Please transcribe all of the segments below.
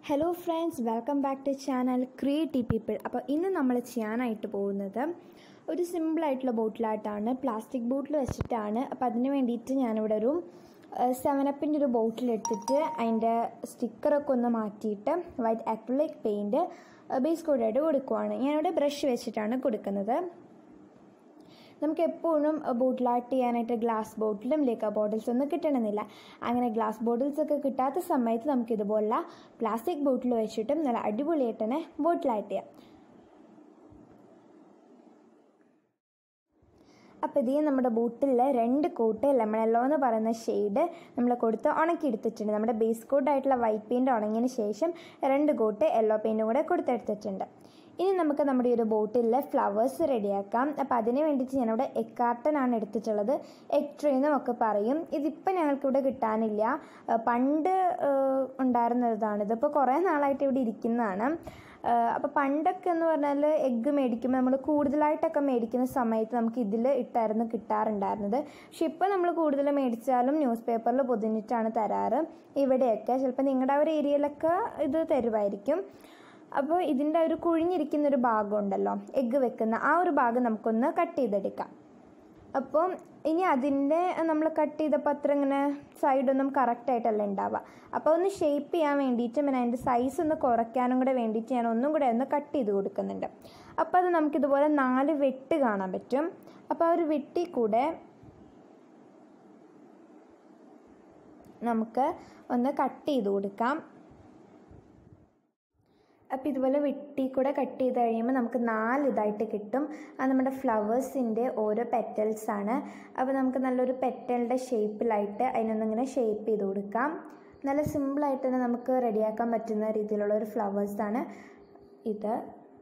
hello friends welcome back to channel creative people അപ്പോൾ ഇന്ന് നമ്മൾ ചെയ്യാനായിട്ട് പോകുന്നത് ഒരു സിമ്പിളായിട്ടുള്ള ബോട്ടിലായിട്ടാണ് പ്ലാസ്റ്റിക് ബോട്ടിൽ വെച്ചിട്ടാണ് അപ്പോൾ അതിന് വേണ്ടിയിട്ട് ഞാനിവിടെ ഒരു സെവനപ്പിൻ്റെ ഒരു ബോട്ടിൽ എടുത്തിട്ട് അതിൻ്റെ സ്റ്റിക്കറൊക്കെ ഒന്ന് മാറ്റിയിട്ട് വൈറ്റ് അക്രിലിക് പെയിൻറ്റ് ബേസ് കോഡായിട്ട് കൊടുക്കുവാണ് ഞാനിവിടെ ബ്രഷ് വെച്ചിട്ടാണ് കൊടുക്കുന്നത് നമുക്ക് എപ്പോഴും ബോട്ടിൽ ആർട്ട് ചെയ്യാനായിട്ട് ഗ്ലാസ് ബോട്ടിലും ലേക്ക ബോട്ടിൽസ് ഒന്നും കിട്ടണമെന്നില്ല അങ്ങനെ ഗ്ലാസ് ബോട്ടിൽസ് ഒക്കെ കിട്ടാത്ത സമയത്ത് നമുക്ക് ഇതുപോലുള്ള പ്ലാസ്റ്റിക് ബോട്ടിൽ വെച്ചിട്ടും നല്ല അടിപൊളിയായിട്ട് തന്നെ ബോട്ടിൽ ആർട്ട് ചെയ്യാം അപ്പോൾ ഇതേ നമ്മുടെ ബോട്ടിലിൽ രണ്ട് കോട്ട് ലെമൺ യെല്ലോ എന്ന് പറയുന്ന ഷെയ്ഡ് നമ്മൾ കൊടുത്ത് ഉണക്കിയെടുത്തിട്ടുണ്ട് നമ്മുടെ ബേസ് കോട്ടായിട്ടുള്ള വൈറ്റ് പെയിൻറ്റ് ഉണങ്ങിയതിന് ശേഷം രണ്ട് കോട്ട് യെല്ലോ പെയിൻറ്റും കൂടെ കൊടുത്തെടുത്തിട്ടുണ്ട് ഇനി നമുക്ക് നമ്മുടെ ഈ ഒരു ബോട്ടിലിൽ ഫ്ലവേഴ്സ് റെഡിയാക്കാം അപ്പോൾ അതിന് വേണ്ടിയിട്ട് ഞാനിവിടെ എക്കാർട്ടനാണ് എടുത്തിട്ടുള്ളത് എഗ് ട്രീ എന്നും ഒക്കെ പറയും ഇതിപ്പോൾ ഞങ്ങൾക്കിവിടെ കിട്ടാനില്ല പണ്ട് ഉണ്ടായിരുന്നതാണ് ഇതിപ്പോൾ കുറേ നാളായിട്ട് ഇവിടെ ഇരിക്കുന്നതാണ് അപ്പോൾ പണ്ടൊക്കെ എന്ന് പറഞ്ഞാൽ എഗ്ഗ് മേടിക്കുമ്പോൾ നമ്മൾ കൂടുതലായിട്ടൊക്കെ മേടിക്കുന്ന സമയത്ത് നമുക്ക് ഇതിൽ ഇട്ടായിരുന്നു കിട്ടാറുണ്ടായിരുന്നത് പക്ഷെ ഇപ്പോൾ നമ്മൾ കൂടുതൽ മേടിച്ചാലും ന്യൂസ് പേപ്പറിൽ പൊതിഞ്ഞിട്ടാണ് തരാറ് ഇവിടെയൊക്കെ ചിലപ്പോൾ നിങ്ങളുടെ ആ ഒരു ഏരിയയിലൊക്കെ ഇത് തരുമായിരിക്കും അപ്പോൾ ഇതിൻ്റെ ഒരു കുഴിഞ്ഞിരിക്കുന്ന ഒരു ഭാഗം ഉണ്ടല്ലോ എഗ്ഗ് വെക്കുന്ന ആ ഒരു ഭാഗം നമുക്കൊന്ന് കട്ട് ചെയ്തെടുക്കാം അപ്പോൾ ഇനി അതിൻ്റെ നമ്മൾ കട്ട് ചെയ്തപ്പോൾ അത്ര ഇങ്ങനെ സൈഡൊന്നും കറക്റ്റായിട്ടല്ല ഉണ്ടാവുക അപ്പോൾ ഒന്ന് ഷേപ്പ് ചെയ്യാൻ വേണ്ടിയിട്ട് പിന്നെ അതിൻ്റെ സൈസ് ഒന്ന് കുറയ്ക്കാനും കൂടെ വേണ്ടിയിട്ട് ഞാൻ ഒന്നും കൂടെ ഒന്ന് കട്ട് ചെയ്ത് കൊടുക്കുന്നുണ്ട് അപ്പോൾ അത് നമുക്കിതുപോലെ നാല് വെട്ട് കാണാൻ പറ്റും അപ്പോൾ ആ ഒരു വെട്ടി കൂടെ നമുക്ക് ഒന്ന് കട്ട് ചെയ്ത് കൊടുക്കാം അപ്പോൾ ഇതുപോലെ വെട്ടി കൂടെ കട്ട് ചെയ്ത് കഴിയുമ്പോൾ നമുക്ക് നാല് ഇതായിട്ട് കിട്ടും അത് നമ്മുടെ ഫ്ലവേഴ്സിൻ്റെ ഓരോ പെറ്റൽസ് ആണ് അപ്പോൾ നമുക്ക് നല്ലൊരു പെറ്റലിൻ്റെ ഷേപ്പിലായിട്ട് അതിനൊന്നിങ്ങനെ ഷേപ്പ് ചെയ്ത് കൊടുക്കാം നല്ല സിമ്പിളായിട്ട് തന്നെ നമുക്ക് റെഡിയാക്കാൻ പറ്റുന്ന രീതിയിലുള്ള ഒരു ഫ്ലവേഴ്സാണ് ഇത്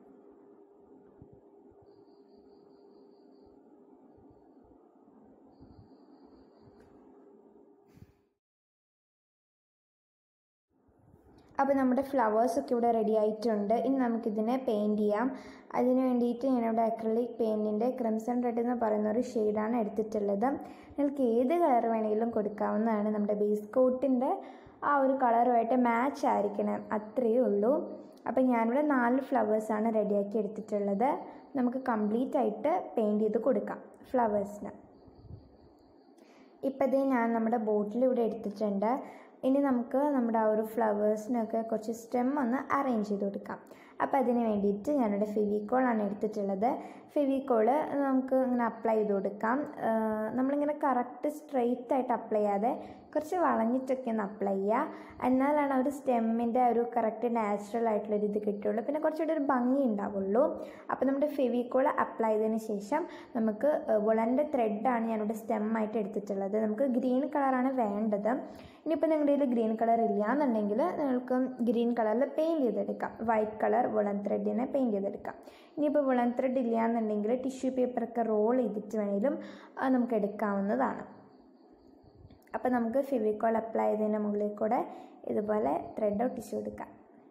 അപ്പോൾ നമ്മുടെ ഫ്ലവേഴ്സൊക്കെ ഇവിടെ റെഡി ആയിട്ടുണ്ട് ഇനി നമുക്കിതിനെ പെയിൻറ്റ് ചെയ്യാം അതിന് വേണ്ടിയിട്ട് ഞാനിവിടെ അക്രലിക് പെയിൻറ്റിൻ്റെ ക്രിംസൺ റെഡ് എന്ന് പറയുന്ന ഒരു ഷെയ്ഡാണ് എടുത്തിട്ടുള്ളത് നിങ്ങൾക്ക് ഏത് കളർ വേണമെങ്കിലും കൊടുക്കാവുന്നതാണ് നമ്മുടെ ബേസ് കോട്ടിൻ്റെ ആ ഒരു കളറുമായിട്ട് മാച്ച് ആയിരിക്കണം അത്രയേ ഉള്ളൂ അപ്പോൾ ഞാനിവിടെ നാല് ഫ്ലവേഴ്സാണ് റെഡിയാക്കി എടുത്തിട്ടുള്ളത് നമുക്ക് കംപ്ലീറ്റ് ആയിട്ട് പെയിൻറ്റ് ചെയ്ത് കൊടുക്കാം ഫ്ലവേഴ്സിന് ഇപ്പോഴത്തേ ഞാൻ നമ്മുടെ ബോട്ടിൽ ഇവിടെ എടുത്തിട്ടുണ്ട് ഇനി നമുക്ക് നമ്മുടെ ആ ഒരു ഫ്ലവേഴ്സിനൊക്കെ കുറച്ച് സ്റ്റെം ഒന്ന് അറേഞ്ച് ചെയ്ത് കൊടുക്കാം അപ്പോൾ അതിന് വേണ്ടിയിട്ട് ഞാനിവിടെ ഫെവിക്കോളാണ് എടുത്തിട്ടുള്ളത് ഫെവിക്കോള് നമുക്ക് ഇങ്ങനെ അപ്ലൈ ചെയ്ത് കൊടുക്കാം നമ്മളിങ്ങനെ കറക്റ്റ് സ്ട്രെയിറ്റ് ആയിട്ട് അപ്ലൈ ചെയ്യാതെ കുറച്ച് വളഞ്ഞിട്ടൊക്കെ ഒന്ന് അപ്ലൈ ചെയ്യുക എന്നാലാണ് ഒരു സ്റ്റെമ്മിൻ്റെ ഒരു കറക്റ്റ് നാച്ചുറൽ ആയിട്ടുള്ള ഒരു ഇത് കിട്ടുള്ളൂ പിന്നെ കുറച്ചുകൂടി ഒരു ഭംഗി ഉണ്ടാവുള്ളൂ അപ്പോൾ നമ്മുടെ ഫെവിക്കോൾ അപ്ലൈ ചെയ്തതിന് ശേഷം നമുക്ക് വുളൻ്റെ ത്രെഡാണ് ഞാനിവിടെ സ്റ്റെമ്മായിട്ട് എടുത്തിട്ടുള്ളത് നമുക്ക് ഗ്രീൻ കളറാണ് വേണ്ടത് ഇനിയിപ്പോൾ നിങ്ങളുടെ കയ്യിൽ ഗ്രീൻ കളർ ഇല്ല എന്നുണ്ടെങ്കിൽ നിങ്ങൾക്ക് ഗ്രീൻ കളറിൽ പെയിൻറ്റ് ചെയ്തെടുക്കാം വൈറ്റ് കളർ വുളൻ ത്രെഡിനെ പെയിൻറ്റ് ചെയ്തെടുക്കാം ഇനിയിപ്പോൾ വുളൻ ത്രെഡ് ഇല്ല എന്നുണ്ടെങ്കിൽ ടിഷ്യൂ പേപ്പറൊക്കെ റോൾ ചെയ്തിട്ട് വേണമെങ്കിലും നമുക്ക് എടുക്കാവുന്നതാണ് അപ്പോൾ നമുക്ക് ഫെവിക്കോൾ അപ്ലൈ ചെയ്തതിന് മുകളിൽ കൂടെ ഇതുപോലെ ത്രെഡ് ഒട്ടിച്ചു കൊടുക്കാം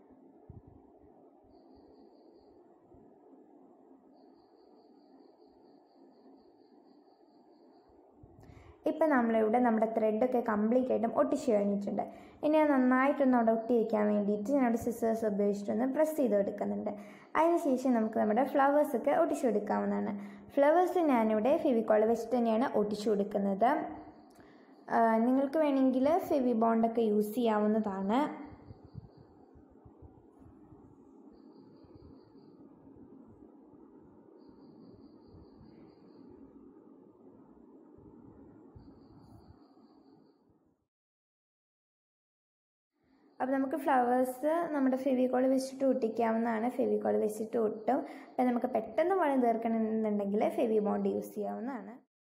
ഇപ്പം നമ്മളിവിടെ നമ്മുടെ ത്രെഡൊക്കെ കംപ്ലീറ്റ് ആയിട്ടും ഒട്ടിച്ച് കഴിഞ്ഞിട്ടുണ്ട് ഇനി അത് നന്നായിട്ടൊന്ന് അവിടെ ഒട്ടിയിരിക്കാൻ വേണ്ടിയിട്ട് ഞാനവിടെ സിസേഴ്സ് ഉപയോഗിച്ചിട്ടൊന്ന് പ്രസ് ചെയ്ത് കൊടുക്കുന്നുണ്ട് അതിനുശേഷം നമുക്ക് നമ്മുടെ ഫ്ലവേഴ്സൊക്കെ ഒട്ടിച്ചു കൊടുക്കാവുന്നതാണ് ഫ്ലവേഴ്സ് ഞാനിവിടെ ഫെവിക്കോൾ വെച്ചിട്ട് തന്നെയാണ് ഒട്ടിച്ചു കൊടുക്കുന്നത് നിങ്ങൾക്ക് വേണമെങ്കിൽ ഫെവി ബോണ്ടൊക്കെ യൂസ് ചെയ്യാവുന്നതാണ് അപ്പോൾ നമുക്ക് ഫ്ലവേഴ്സ് നമ്മുടെ ഫെവിക്കോൾ വെച്ചിട്ട് ഒട്ടിക്കാവുന്നതാണ് ഫെവിക്കോൾ വെച്ചിട്ട് ഒട്ടും അപ്പം നമുക്ക് പെട്ടെന്ന് പണി തീർക്കണമെന്നുണ്ടെങ്കിൽ ഫെവി ബോണ്ട് യൂസ് ചെയ്യാവുന്നതാണ്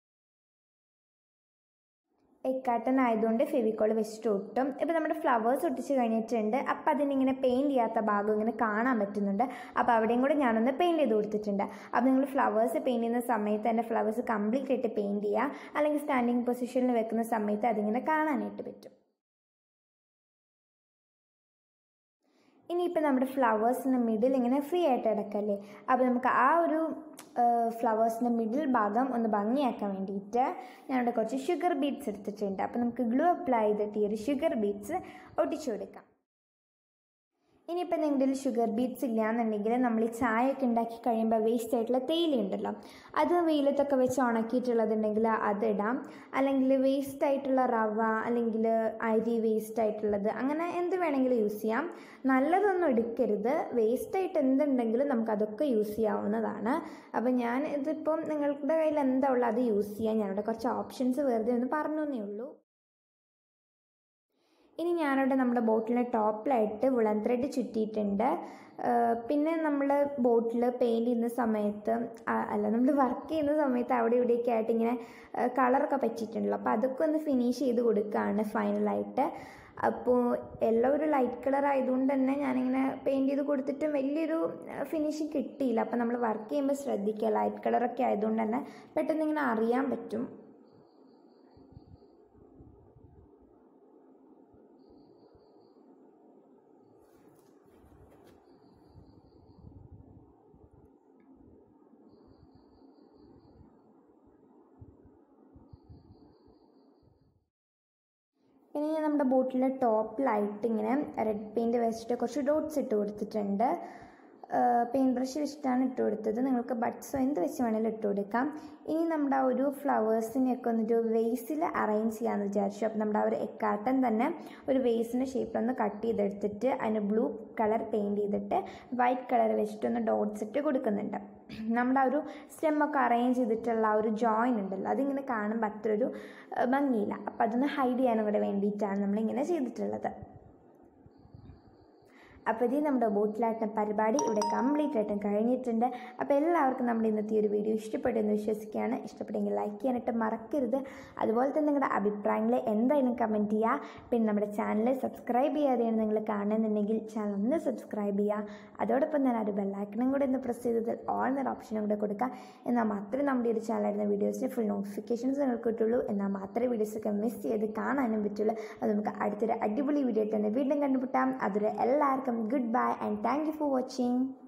എക്കാട്ടൻ ആയതുകൊണ്ട് ഫെവിക്കോൾ വെച്ചിട്ട് ഒട്ടും ഇപ്പോൾ നമ്മുടെ ഫ്ലവേഴ്സ് ഒട്ടിച്ച് കഴിഞ്ഞിട്ടുണ്ട് അപ്പോൾ അതിനിങ്ങനെ പെയിൻറ്റ് ചെയ്യാത്ത ഭാഗം ഇങ്ങനെ കാണാൻ പറ്റുന്നുണ്ട് അപ്പോൾ അവിടെയും കൂടെ ഞാനൊന്ന് പെയിൻറ്റ് ചെയ്ത് കൊടുത്തിട്ടുണ്ട് അപ്പോൾ നിങ്ങൾ ഫ്ലവേഴ്സ് പെയിൻറ്റ് ചെയ്യുന്ന സമയത്ത് എൻ്റെ ഫ്ലവേഴ്സ് കംപ്ലീറ്റ് ആയിട്ട് പെയിൻറ്റ് ചെയ്യുക അല്ലെങ്കിൽ സ്റ്റാൻഡിങ് പൊസിഷനിൽ വെക്കുന്ന സമയത്ത് അതിങ്ങനെ കാണാനായിട്ട് പറ്റും ഇനിയിപ്പോൾ നമ്മുടെ ഫ്ലവേഴ്സിൻ്റെ മിഡിൽ ഇങ്ങനെ ഫ്രീ ആയിട്ട് കിടക്കല്ലേ അപ്പോൾ നമുക്ക് ആ ഒരു ഫ്ലവേഴ്സിൻ്റെ മിഡിൽ ഭാഗം ഒന്ന് ഭംഗിയാക്കാൻ വേണ്ടിയിട്ട് ഞാനിവിടെ കുറച്ച് ഷുഗർ ബീറ്റ്സ് എടുത്തിട്ടുണ്ട് അപ്പോൾ നമുക്ക് ഗ്ലൂ അപ്ലൈ ചെയ്തിട്ട് ഈ ഒരു ഷുഗർ ബീറ്റ്സ് ഒട്ടിച്ചു കൊടുക്കാം ഇനിയിപ്പോൾ നിങ്ങളുടെ ഷുഗർ ബീറ്റ്സ് ഇല്ലയെന്നുണ്ടെങ്കിൽ നമ്മൾ ഈ ചായയൊക്കെ ഉണ്ടാക്കി കഴിയുമ്പോൾ വേസ്റ്റ് ആയിട്ടുള്ള തേയില ഉണ്ടല്ലോ അത് വെയിലത്തൊക്കെ വെച്ച് ഉണക്കിയിട്ടുള്ളതുണ്ടെങ്കിൽ അതിടാം അല്ലെങ്കിൽ വേസ്റ്റ് ആയിട്ടുള്ള റവ അല്ലെങ്കിൽ അരി വേസ്റ്റ് ആയിട്ടുള്ളത് അങ്ങനെ എന്ത് വേണമെങ്കിലും യൂസ് ചെയ്യാം നല്ലതൊന്നും എടുക്കരുത് വേസ്റ്റ് ആയിട്ട് എന്തുണ്ടെങ്കിലും നമുക്കതൊക്കെ യൂസ് ചെയ്യാവുന്നതാണ് അപ്പോൾ ഞാൻ ഇതിപ്പം നിങ്ങളുടെ കയ്യിൽ എന്താ ഉള്ളത് അത് യൂസ് ചെയ്യാം ഞാനിവിടെ കുറച്ച് ഓപ്ഷൻസ് വെറുതെ ഒന്ന് പറഞ്ഞു എന്നേ ഉള്ളൂ ഇനി ഞാനിവിടെ നമ്മുടെ ബോട്ടിലിൻ്റെ ടോപ്പിലായിട്ട് വുളൻ ത്രെഡ് ചുറ്റിയിട്ടുണ്ട് പിന്നെ നമ്മൾ ബോട്ടിൽ പെയിൻറ് ചെയ്യുന്ന സമയത്ത് അല്ല നമ്മൾ വർക്ക് ചെയ്യുന്ന സമയത്ത് അവിടെ ഇവിടെയൊക്കെ ആയിട്ട് ഇങ്ങനെ കളറൊക്കെ പറ്റിയിട്ടുണ്ടല്ലോ അപ്പോൾ അതൊക്കെ ഒന്ന് ഫിനിഷ് ചെയ്ത് കൊടുക്കുകയാണ് ഫൈനലായിട്ട് അപ്പോൾ എല്ലാം ഒരു ലൈറ്റ് കളർ ആയതുകൊണ്ട് തന്നെ ഞാനിങ്ങനെ പെയിൻറ് ചെയ്ത് കൊടുത്തിട്ടും വലിയൊരു ഫിനിഷിങ് കിട്ടിയില്ല അപ്പോൾ നമ്മൾ വർക്ക് ചെയ്യുമ്പോൾ ശ്രദ്ധിക്കുക ലൈറ്റ് കളറൊക്കെ ആയതുകൊണ്ട് തന്നെ പെട്ടെന്ന് ഇങ്ങനെ അറിയാൻ പറ്റും ഇനി ഞാൻ നമ്മുടെ ബോട്ടിലെ ടോപ്പിലായിട്ട് ഇങ്ങനെ റെഡ് പെയിൻറ്റ് വെച്ചിട്ട് കുറച്ച് ഡോട്ട്സ് ഇട്ട് കൊടുത്തിട്ടുണ്ട് പെയിൻറ്റ് ബ്രഷ് വെച്ചിട്ടാണ് ഇട്ട് കൊടുത്തത് നിങ്ങൾക്ക് ബഡ്സോ എന്ത് വെച്ച് വേണമെങ്കിലും ഇട്ട് കൊടുക്കാം ഇനി നമ്മുടെ ആ ഒരു ഫ്ലവേഴ്സിനെയൊക്കെ ഒന്നൊരു വേസിൽ അറേഞ്ച് ചെയ്യാമെന്ന് വിചാരിച്ചു അപ്പോൾ നമ്മുടെ ആ ഒരു എക്കാട്ടൻ തന്നെ ഒരു വേസിൻ്റെ ഷേപ്പിലൊന്ന് കട്ട് ചെയ്തെടുത്തിട്ട് അതിന് ബ്ലൂ കളർ പെയിൻറ്റ് ചെയ്തിട്ട് വൈറ്റ് കളർ വെച്ചിട്ടൊന്ന് ഡോട്ട്സ് ഇട്ട് കൊടുക്കുന്നുണ്ട് നമ്മുടെ ആ ഒരു സ്റ്റെമ്മൊക്കെ അറേഞ്ച് ചെയ്തിട്ടുള്ള ആ ഒരു ജോയിൻ ഉണ്ടല്ലോ അതിങ്ങനെ കാണുമ്പോൾ അത്ര ഒരു ഭംഗിയില്ല അപ്പോൾ അതൊന്ന് ഹൈഡ് ചെയ്യാനും കൂടെ വേണ്ടിയിട്ടാണ് നമ്മളിങ്ങനെ ചെയ്തിട്ടുള്ളത് അപ്പോൾ ഇത് നമ്മുടെ ബോട്ടിലാട്ടം പരിപാടി ഇവിടെ കംപ്ലീറ്റ് ആയിട്ടും കഴിഞ്ഞിട്ടുണ്ട് അപ്പോൾ എല്ലാവർക്കും നമ്മുടെ ഇന്നത്തെ ഒരു വീഡിയോ ഇഷ്ടപ്പെട്ടെന്ന് വിശ്വസിക്കുകയാണ് ഇഷ്ടപ്പെട്ടെങ്കിൽ ലൈക്ക് ചെയ്യാനായിട്ട് മറക്കരുത് അതുപോലെ തന്നെ നിങ്ങളുടെ അഭിപ്രായങ്ങൾ എന്തായാലും കമൻറ്റ് ചെയ്യുക പിന്നെ നമ്മുടെ ചാനൽ സബ്സ്ക്രൈബ് ചെയ്യാതെയാണ് നിങ്ങൾ കാണുന്നുണ്ടെങ്കിൽ ചാനൽ ഒന്ന് സബ്സ്ക്രൈബ് ചെയ്യുക അതോടൊപ്പം തന്നെ ഒരു ബെല്ലൈക്കണും കൂടെ ഒന്ന് പ്രസ് ചെയ്തതിൽ ഓൾ എന്നൊരു ഓപ്ഷനും കൂടെ കൊടുക്കുക എന്നാൽ മാത്രമേ നമ്മുടെ ഒരു ചാനലായിരുന്ന വീഡിയോസിന് ഫുൾ നോട്ടിഫിക്കേഷൻസ് നിങ്ങൾക്ക് കിട്ടുള്ളൂ എന്നാൽ മാത്രമേ വീഡിയോസൊക്കെ മിസ് ചെയ്ത് കാണാനും പറ്റുള്ളൂ അത് നമുക്ക് അടുത്തൊരു അടിപൊളി വീഡിയോ തന്നെ വീണ്ടും കണ്ടുപിട്ടാം അതൊരു എല്ലാവർക്കും goodbye and thank you for watching